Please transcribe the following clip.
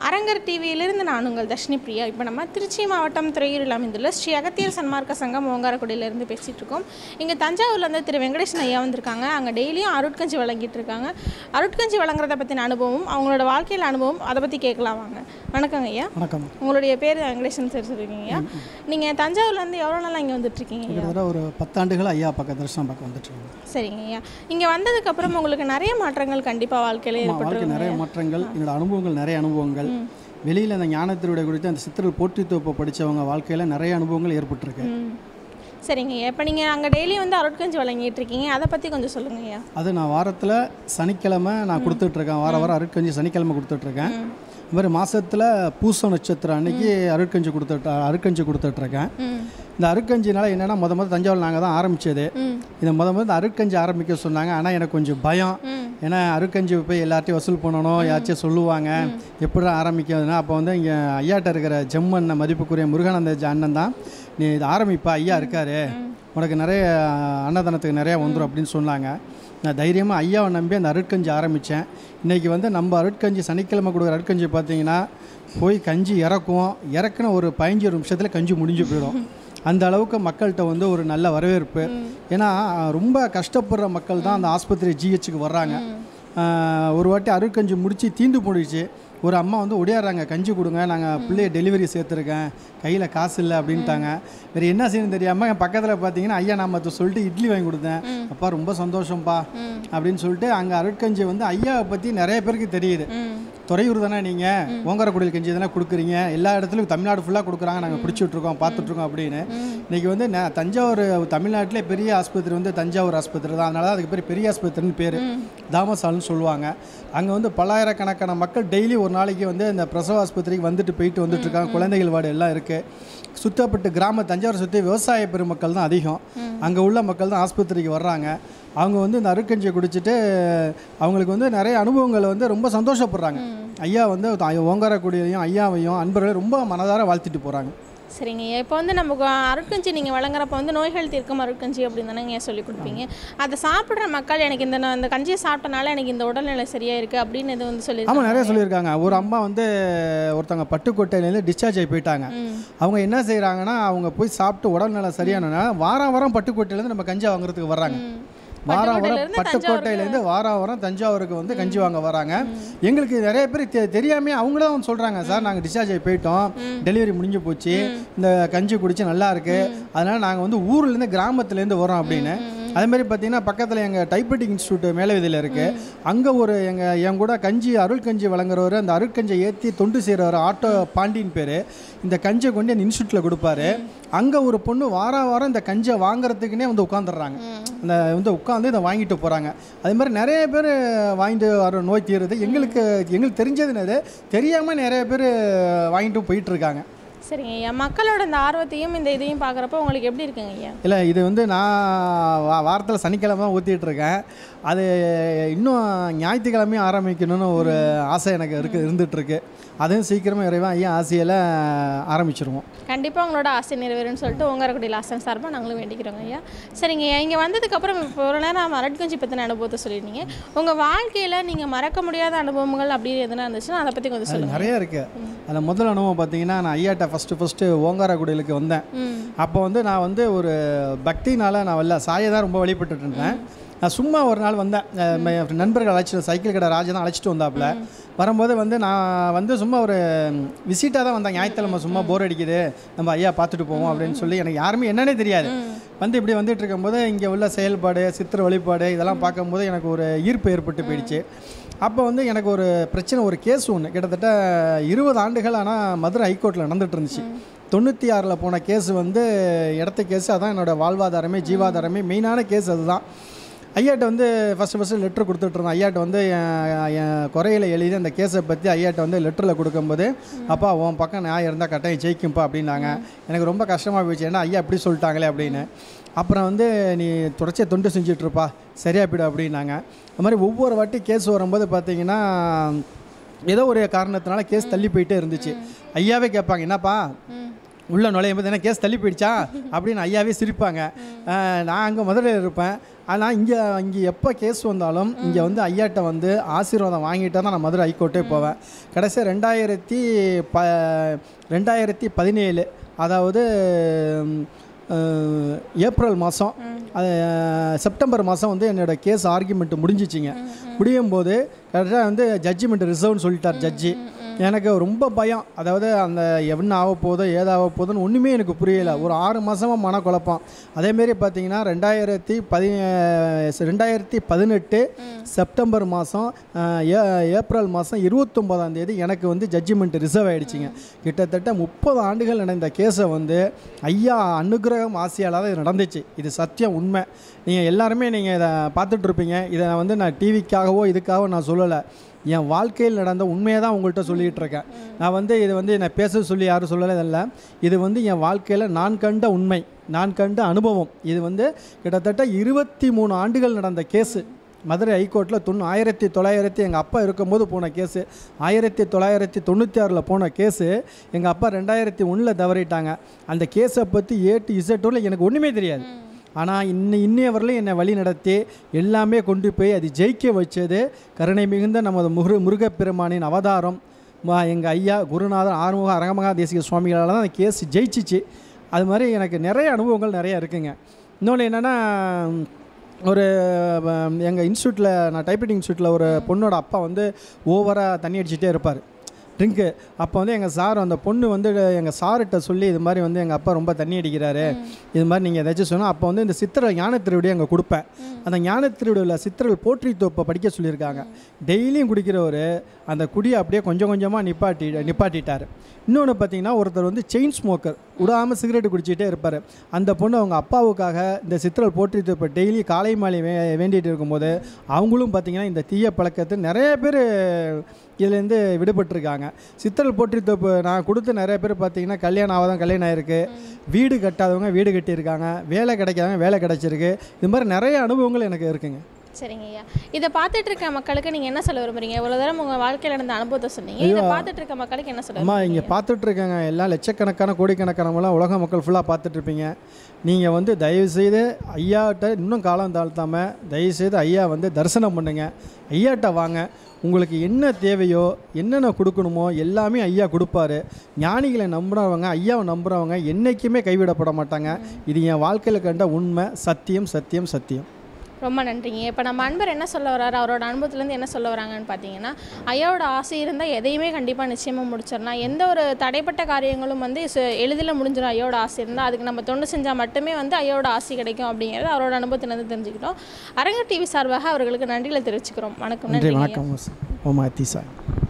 அரங்கர் டிவியிலிருந்து நான் உங்கள் தர்ஷினி பிரியா இப்போ நம்ம திருச்சி மாவட்டம் துறையூரில் அமைந்துள்ள ஸ்ரீ அகத்தியர் சன்மார்க்க சங்கம் ஓங்காரக்குடியிலேருந்து பேசிகிட்டு இருக்கோம் இங்கே தஞ்சாவூர்ல இருந்து திரு வெங்கடேசன் ஐயா வந்திருக்காங்க அங்கே டெய்லியும் அருட்கஞ்சி வழங்கிட்டு இருக்காங்க அருட்கஞ்சி வழங்குறத பற்றின அனுபவம் அவங்களோட வாழ்க்கையில் அனுபவம் அதை பற்றி கேட்கலாம் வாங்க வணக்கங்க ஐயா வணக்கம் உங்களுடைய பேர் வெங்கடேசன் சார் சொல்லியிருக்கீங்க ஐயா நீங்கள் தஞ்சாவூர்லேருந்து எவ்வளோ நாளாக இங்கே வந்துட்டுருக்கீங்க ஐயா கிட்டத்தட்ட ஒரு பத்தாண்டுகள் ஐயா பக்கம் தரிசனம் பார்க்க வந்துட்டுருக்கோம் சரிங்க ஐயா இங்கே வந்ததுக்கப்புறம் உங்களுக்கு நிறைய மாற்றங்கள் கண்டிப்பாக வாழ்க்கையில் ஆமாம் வாழ்க்கை ஏற்பட்டு நிறைய மாற்றங்கள் என்னோட அனுபவங்கள் நிறைய அனுபவங்கள் வெளியில் அந்த ஞானத்திருவிடை குறித்து அந்த சித்தர்கள் போற்றி தோப்பை படித்தவங்க வாழ்க்கையில் நிறைய அனுபவங்கள் ஏற்பட்டிருக்கு ம். சரிங்க ஐயா இப்போ நீங்கள் அங்கே டெய்லி வந்து அருட்கஞ்சி வழங்கிட்டு இருக்கீங்க அதை பற்றி கொஞ்சம் சொல்லுங்க ஐயா அது நான் வாரத்தில் சனிக்கிழமை நான் கொடுத்துட்ருக்கேன் வார வாரம் அருட்கஞ்சி சனிக்கிழமை கொடுத்துட்ருக்கேன் இது மாதிரி மாதத்தில் பூச நட்சத்திரம் அன்னைக்கு அருட்கஞ்சி கொடுத்துட்டு அருட்கஞ்சி கொடுத்துட்ருக்கேன் ம் இந்த அருட்கஞ்சினால என்னென்னா முத முத தஞ்சாவூர் நாங்கள் தான் ஆரம்பித்தது ம் இதை முத முத இந்த அருட்கஞ்சி ஆரம்பிக்க சொன்னாங்க ஆனால் எனக்கு கொஞ்சம் பயம் ம் ஏன்னா அருட்கஞ்சி போய் எல்லார்ட்டையும் வசூல் பண்ணணும் யாராச்சும் சொல்லுவாங்க எப்படி ஆரம்பிக்கிறதுனா அப்போ வந்து இங்கே ஐயாட்ட இருக்கிற ஜெம்மன் மதிப்புக்குரிய முருகானந்த ஜ- அண்ணன் தான் நீ இது ஆரம்பிப்பா ஐயா இருக்காரு உனக்கு நிறைய அன்னதானத்துக்கு நிறையா வந்துடும் அப்படின்னு சொன்னாங்க நான் தைரியமாக ஐயாவை நம்பி அந்த அருட்கஞ்சி ஆரம்பித்தேன் இன்றைக்கி வந்து நம்ம அருட்கஞ்சி சனிக்கிழமை கொடுக்குற அருட்கஞ்சி பார்த்தீங்கன்னா போய் கஞ்சி இறக்குவோம் இறக்குன ஒரு பதினஞ்சு நிமிஷத்தில் கஞ்சி முடிஞ்சு போயிடும் அந்த அளவுக்கு மக்கள்கிட்ட வந்து ஒரு நல்ல வரவேற்பு ஏன்னா ரொம்ப கஷ்டப்படுற மக்கள் தான் அந்த ஆஸ்பத்திரி ஜிஹெச்சுக்கு வர்றாங்க ஆஹ், ஒரு வாட்டி அருட்கஞ்சி முடித்து தீந்து போயிடுச்சு ஒரு அம்மா வந்து ஒடியாடுறாங்க கஞ்சி கொடுங்க நாங்கள் பிள்ளைய டெலிவரி சேர்த்துருக்கேன் கையில் காசு இல்லை அப்படின்ட்டாங்க வேறு என்ன செய்யணும் தெரியாமல் என் பக்கத்தில் பார்த்தீங்கன்னா ஐயா நாமத்தை சொல்லிட்டு இட்லி வாங்கி கொடுத்தேன் அப்பா ரொம்ப சந்தோஷம்ப்பா அப்படின்னு சொல்லிட்டு அங்கே அருட்கஞ்சி வந்து ஐயாவை பற்றி நிறைய பேருக்கு தெரியுது ம் துறையூர் தானே நீங்கள் ஓங்கரக்குடியில் கஞ்சி தானே கொடுக்குறீங்க எல்லா இடத்துலையும் தமிழ்நாடு ஃபுல்லாக கொடுக்குறாங்க நாங்கள் பிடிச்சிட்ருக்கோம் பார்த்துட்ருக்கோம் அப்படின்னு இன்றைக்கி வந்து ந- தஞ்சாவூர் தமிழ்நாட்டிலே பெரிய ஆஸ்பத்திரி வந்து தஞ்சாவூர் ஆஸ்பத்திரி தான் அதனால தான் அதுக்கு பேர் பெரிய ஆஸ்பத்திரின்னு பேர் தாமசால்னு சொல்லுவாங்க அங்கே வந்து பல்லாயிரக்கணக்கான மக்கள் டெய்லி ஒரு நாளைக்கு வந்து இந்த பிரசவ ஆஸ்பத்திரிக்கு வந்துட்டு போயிட்டு வந்துட்டு இருக்காங்க குழந்தைகள் வார்டு எல்லாம் இருக்குது சுத்தப்பட்டு கிராம தஞ்சாவூர் சுற்றி விவசாய பெருமக்கள் தான் அதிகம் அங்கே உள்ள மக்கள் தான் ஆஸ்பத்திரிக்கு வர்றாங்க அவங்க வந்து இந்த அருட்கஞ்சியை குடிச்சிட்டு அவங்களுக்கு வந்து நிறைய அனுபவங்களை வந்து ரொம்ப சந்தோஷப்படுறாங்க ஐயா வந்து ஓங்காரக்கூடியதையும் ஐயாவையும் அன்பர்களையும் ரொம்ப மனதார வாழ்த்திட்டு போகிறாங்க சரிங்க ஐயா இப்போ வந்து நமக்கு அருட்கஞ்சி நீங்கள் வழங்குறப்ப வந்து நோய்கள் தீர்க்கும் அருட்கஞ்சி அப்படின்னு தானே நீங்கள் சொல்லி கொடுப்பீங்க அதை சாப்பிட்ற மக்கள் எனக்கு இந்த நான் இந்த கஞ்சியை சாப்பிட்டனால எனக்கு இந்த உடல்நிலை சரியாக இருக்குது அப்படின்னு இது வந்து சொல்லி ஆமாம் நிறைய சொல்லியிருக்காங்க ஒரு அம்மா வந்து ஒருத்தவங்க பட்டுக்கோட்டையிலேருந்து டிஸ்சார்ஜ் ஆகி போயிட்டாங்க அவங்க என்ன செய்கிறாங்கன்னா அவங்க போய் சாப்பிட்டு உடல்நல சரியானனா வாரம் வாரம் பட்டுக்கோட்டையிலேருந்து நம்ம கஞ்சா வாங்குறதுக்கு வர்றாங்க வாரம் வாரம் பட்டுக்கோட்டையிலேருந்து பட்டுக்கோட்டையிலேருந்து வாரம் வாரம் தஞ்சாவூருக்கு வந்து கஞ்சி வாங்க வராங்க எங்களுக்கு நிறைய பேர் தெ- தெரியாமே அவங்களே வந்து சொல்கிறாங்க சார் நாங்கள் டிஸ்சார்ஜ் ஆகி போயிட்டோம் டெலிவரி முடிஞ்சு போச்சு இந்த கஞ்சி குடிச்சு நல்லா இருக்கு அதனால் நாங்கள் வந்து ஊர்லேருந்து கிராமத்துலேருந்து வரோம் அப்படின்னு அதே மாதிரி பார்த்தீங்கன்னா பக்கத்தில் எங்கள் டைப்ரைட்டிங் இன்ஸ்டியூட் மேலவீதியில் இருக்குது அங்கே ஒரு எங்கள் என் கூட கஞ்சி அருள் கஞ்சி வழங்குறவர் அந்த அருட்கஞ்சை ஏற்றி தொண்டு செய்கிறவர் ஆட்டோ பாண்டியின் பேர் இந்த கஞ்சை கொண்டு அந்த இன்ஸ்டியூட்டில் கொடுப்பாரு அங்கே ஒரு பொண்ணு வார வாரம் இந்த கஞ்சை வாங்குறதுக்குன்னே வந்து உட்காந்துடுறாங்க அந்த வந்து உட்காந்து இதை வாங்கிட்டு போகிறாங்க அதே மாதிரி நிறைய பேர் வாங்கிட்டு வர நோய் தீருது எங்களுக்கு எங்களுக்கு தெரிஞ்சது என்னது தெரியாமல் நிறைய பேர் வாங்கிட்டு போயிட்டு இருக்காங்க சரிங்க ஐயா மக்களோட இந்த ஆர்வத்தையும் இந்த இதையும் பார்க்குறப்ப உங்களுக்கு எப்படி இருக்குங்க ஐயா இல்லை இது வந்து நான் வா வாரத்தில் சனிக்கிழமை தான் ஊற்றிட்டு இருக்கேன் அது இன்னும் ஞாயிற்றுக்கிழமையும் ஆரம்பிக்கணும்னு ஒரு ஆசை எனக்கு இருக்கு இருந்துகிட்ருக்கு அதையும் சீக்கிரமாக இறைவன் ஐயா ஆசையில் ஆரம்பிச்சிருவோம் கண்டிப்பாக உங்களோட ஆசை நிறைவேறும்னு சொல்லிட்டு உங்கரக்குடியில் ஆசன் சார்பாக நாங்களும் வேண்டிக்கிறோங்க ஐயா சரிங்க ஐயா இங்கே வந்ததுக்கப்புறம் இப்போ ஒரு நேரம் அரட்கஞ்சி பற்றின அனுபவத்தை சொல்லியிருந்தீங்க உங்கள் வாழ்க்கையில் நீங்கள் மறக்க முடியாத அனுபவங்கள் அப்படி எதுனா இருந்துச்சுன்னா அதை பற்றி கொஞ்சம் அது சொல்லுங்கள் நிறைய இருக்குது அதில் முதல் அனுபவம் பார்த்தீங்கன்னா நான் ஐயாட்ட ஃபஸ்ட்டு ஃபஸ்ட்டு ஓங்காரக்குடிலுக்கு வந்தேன் ம் அப்போ வந்து நான் வந்து ஒரு பக்தினால நான் வரல சாயை தான் ரொம்ப வழிபட்டுட்டு இருந்தேன் நான் சும்மா ஒரு நாள் வந்தேன் அஹ் ம- என் நண்பர்கள் அழைச்சிட்டு சைக்கிள் கடை ராஜா தான் அழைச்சிட்டு வந்தாப்புல வரும்போது வந்து நான் வந்து சும்மா ஒரு விசிட்டாக தான் வந்தேன் ஞாயிற்றுக்கிழமை சும்மா போர் அடிக்குது நம்ம ஐயா பார்த்துட்டு போவோம் அப்படின்னு சொல்லி எனக்கு யாருமே என்னன்னே தெரியாது வந்து இப்படி வந்துட்டு இருக்கும்போது இங்கே உள்ள செயல்பாடு சித்திர வழிபாடு இதெல்லாம் பார்க்கும்போது எனக்கு ஒரு ஈர்ப்பு ஏற்பட்டு போயிடுச்சு அப்போ வந்து எனக்கு ஒரு பிரச்சனை ஒரு கேஸ் ஒன்று கிட்டத்தட்ட இருபது ஆண்டுகள் ஆனால் மதுரை ஹைகோர்ட்டில் நடந்துட்டு இருந்துச்சு தொண்ணூற்றி ஆறில் போன கேஸ் வந்து இடத்த கேஸ் அதான் என்னோடய வாழ்வாதாரமே ஜீவாதாரமே மெயினான கேஸ் அதுதான் ஐயாட்ட வந்து ஃபஸ்ட்டு ஃபஸ்ட்டு லெட்ரு கொடுத்துட்ருந்தோம் ஐயாட்ட வந்து என் என் குறையில எழுதி அந்த கேஸை பற்றி ஐயாட்ட வந்து லெட்டரில் கொடுக்கும்போது அப்பா உன் பக்கம் நான் இருந்தால் கட்டாயம் ஜெயிக்கும்ப்பா அப்படின்னாங்க எனக்கு ரொம்ப கஷ்டமாக போயிடுச்சு ஏன்னா ஐயா இப்படி சொல்லிட்டாங்களே அப்படின்னு அப்புறம் வந்து நீ தொடர்ச்சியாக தொண்டு செஞ்சிட்ருப்பா சரியா போயிடு அப்படின்னாங்க அது மாதிரி ஒவ்வொரு வாட்டி கேஸ் வரும்போது பார்த்தீங்கன்னா ஏதோ ஒரு காரணத்தினால கேஸ் தள்ளி போயிட்டே இருந்துச்சு ஐயாவே கேட்பாங்க என்னப்பா உள்ள நுழையும் போது என்ன கேஸ் தள்ளி போயிடுச்சா அப்படின்னு ஐயாவே சிரிப்பாங்க அஹ் நான் அங்கே மதுரையில் இருப்பேன் ஆனால் இங்கே இங்கே எப்போ கேஸ் வந்தாலும் இங்கே வந்து ஐயாட்ட வந்து ஆசீர்வாதம் வாங்கிட்டு தான் நான் மதுரை ஹைகோர்ட்டே போவேன் கடைசியாக ரெண்டாயிரத்தி ப ரெண்டாயிரத்தி பதினேழு அதாவது ம், அஹ், ஏப்ரல் மாதம் அது செப்டம்பர் மாதம் வந்து என்னோடய கேஸ் ஆர்கியூமெண்ட் முடிஞ்சிச்சிங்க முடியும் போது கரெக்டாக வந்து ஜட்ஜ்மெண்ட் ரிசர்வ்னு சொல்லிட்டார் ஜட்ஜி எனக்கு ரொம்ப பயம் அதாவது அந்த என்ன ஆக போதோ ஏதாக போதோன்னு ஒன்றுமே எனக்கு புரியலை ஒரு ஆறு மாதமாக மனக்குழப்பம் அதேமாரி பார்த்தீங்கன்னா ரெண்டாயிரத்தி பதி ரெண்டாயிரத்தி பதினெட்டு செப்டம்பர் மாதம் ஏப்ரல் மாதம் இருபத்தொம்போதாம் தேதி எனக்கு வந்து ஜட்ஜ்மெண்ட் ரிசர்வ் ஆகிடுச்சிங்க கிட்டத்தட்ட முப்பது ஆண்டுகள் நடந்த கேஸை வந்து ஐயா அனுகிரகம் ஆசையால் தான் இது நடந்துச்சு இது சத்தியம் உண்மை நீங்கள் எல்லாருமே நீங்கள் இதை பார்த்துட்ருப்பீங்க இதை வந்து நான் டிவிக்காகவோ இதுக்காகவோ நான் சொல்லலை என் வாழ்க்கையில் நடந்த உண்மையை தான் உங்கள்கிட்ட சொல்லிகிட்டு இருக்கேன் நான் வந்து இது வந்து என்னை பேச சொல்லி யாரும் சொல்லலை இல்லை இது வந்து என் வாழ்க்கையில் நான் கண்ட உண்மை நான் கண்ட அனுபவம் இது வந்து கிட்டத்தட்ட இருபத்தி மூணு ஆண்டுகள் நடந்த கேஸு மதுரை ஹைகோர்ட்டில் தொண்ணூ ஆயிரத்தி தொள்ளாயிரத்தி எங்கள் அப்பா இருக்கும்போது போன கேஸு ஆயிரத்தி தொள்ளாயிரத்தி தொண்ணூற்றி ஆறில் போன கேஸு எங்கள் அப்பா ரெண்டாயிரத்தி ஒன்றில் தவறிட்டாங்க அந்த கேஸை பற்றி ஏ டு இசட்டோட எனக்கு ஒன்றுமே தெரியாது ஆனால் இன்ன இன்னைய வரலையும் என்னை வழி நடத்தி எல்லாமே கொண்டு போய் அது ஜெயிக்க வச்சது கருணை மிகுந்த நமது முரு முருகப்பெருமானின் அவதாரம் எங்கள் ஐயா குருநாதர் ஆறுமுக அரங்கமகா தேசிக சுவாமிகளால் தான் அந்த கேஸ் ஜெயிச்சிச்சு அது மாதிரி எனக்கு நிறைய அனுபவங்கள் நிறைய இருக்குங்க இன்னொன்று என்னென்னா ஒரு எங்கள் இன்ஸ்டியூட்டில் நான் டைப்ரைட்டிங் இன்ஸ்டியூட்டில் ஒரு பொண்ணோட அப்பா வந்து ஓவராக தண்ணி அடிச்சிட்டே இருப்பார் ட்ரிங்க்கு அப்போ வந்து எங்கள் சார் அந்த பொண்ணு வந்து எங்கள் சார்கிட்ட சொல்லி இது மாதிரி வந்து எங்கள் அப்பா ரொம்ப தண்ணி அடிக்கிறாரு இது மாதிரி நீங்கள் ஏதாச்சும் சொன்னால் அப்போ வந்து இந்த சித்திரை ஞான திருவிடியை அங்கே கொடுப்பேன் அந்த ஞான திருவிடியில் சித்திரல் போற்றி தோப்பை படிக்க சொல்லியிருக்காங்க டெய்லியும் குடிக்கிறவர் அந்த குடியை அப்படியே கொஞ்சம் கொஞ்சமாக நிப்பாட்டி நிப்பாட்டிட்டார் இன்னொன்று பார்த்தீங்கன்னா ஒருத்தர் வந்து செயின் ஸ்மோக்கர் விடாமல் சிகரெட் குடிச்சிட்டே இருப்பார் அந்த பொண்ணு அவங்க அப்பாவுக்காக இந்த சித்திரல் போற்றி தோப்பை டெய்லி காலை மாலை வே வேண்டிகிட்டு இருக்கும்போது அவங்களும் பார்த்தீங்கன்னா இந்த தீய பழக்கத்தை நிறைய பேர் இதுலேருந்து விடுபட்டிருக்காங்க சித்தல் போற்றி தோப்பு நான் கொடுத்த நிறைய பேர் பார்த்தீங்கன்னா கல்யாணம் ஆகாதான் கல்யாணம் ஆயிருக்கு வீடு கட்டாதவங்க வீடு கட்டியிருக்காங்க வேலை கிடைக்காதவங்க வேலை கிடைச்சிருக்கு இது மாதிரி நிறைய அனுபவங்கள் எனக்கு இருக்குங்க சரிங்க ஐயா இதை பார்த்துட்டு இருக்க மக்களுக்கு நீங்கள் என்ன சொல்ல விரும்புறீங்க இவ்வளோ தூரம் உங்கள் வாழ்க்கையில் நடந்த அனுபவத்தை சொன்னீங்க இதை பார்த்துட்டு இருக்க மக்களுக்கு என்ன சொல்ல அம்மா இங்கே பார்த்துட்டு இருக்காங்க எல்லாம் லட்சக்கணக்கான கோடிக்கணக்கானவங்களாம் உலக மக்கள் ஃபுல்லாக பார்த்துட்டு இருப்பீங்க நீங்கள் வந்து தயவுசெய்து ஐயாட்ட இன்னும் காலம் தாழ்த்தாமல் தயவுசெய்து ஐயா வந்து தரிசனம் பண்ணுங்க ஐயாட்ட வாங்க உங்களுக்கு என்ன தேவையோ என்னென்ன கொடுக்கணுமோ எல்லாமே ஐயா கொடுப்பாரு ஞானிகளை நம்புறவங்க ஐயாவை நம்புறவங்க என்றைக்குமே கைவிடப்பட மாட்டாங்க இது என் வாழ்க்கையில் கண்ட உண்மை சத்தியம் சத்தியம் சத்தியம் ரொம்ப நன்றிங்க இப்போ நம்ம அன்பர் என்ன சொல்ல வர்றாரு அவரோட அனுபவத்துலேருந்து என்ன சொல்ல வராங்கன்னு பார்த்தீங்கன்னா ஐயாவோட ஆசை இருந்தால் எதையுமே கண்டிப்பாக நிச்சயமாக முடிச்சிடலாம் எந்த ஒரு தடைப்பட்ட காரியங்களும் வந்து சு- எளிதில் முடிஞ்சிடும் ஐயாவோட ஆசை இருந்தால் அதுக்கு நம்ம தொண்டு செஞ்சால் மட்டுமே வந்து ஐயாவோட ஆசை கிடைக்கும் அப்படிங்கிறது அவரோட அனுபவத்திலேருந்து தெரிஞ்சுக்கிட்டோம் அரங்க டிவி சார்பாக அவர்களுக்கு நன்றிகளை தெரிவிச்சுக்கிறோம் வணக்கம் நன்றி நன்றிங்க ஐயா. வணக்கம் ஓமா தீசா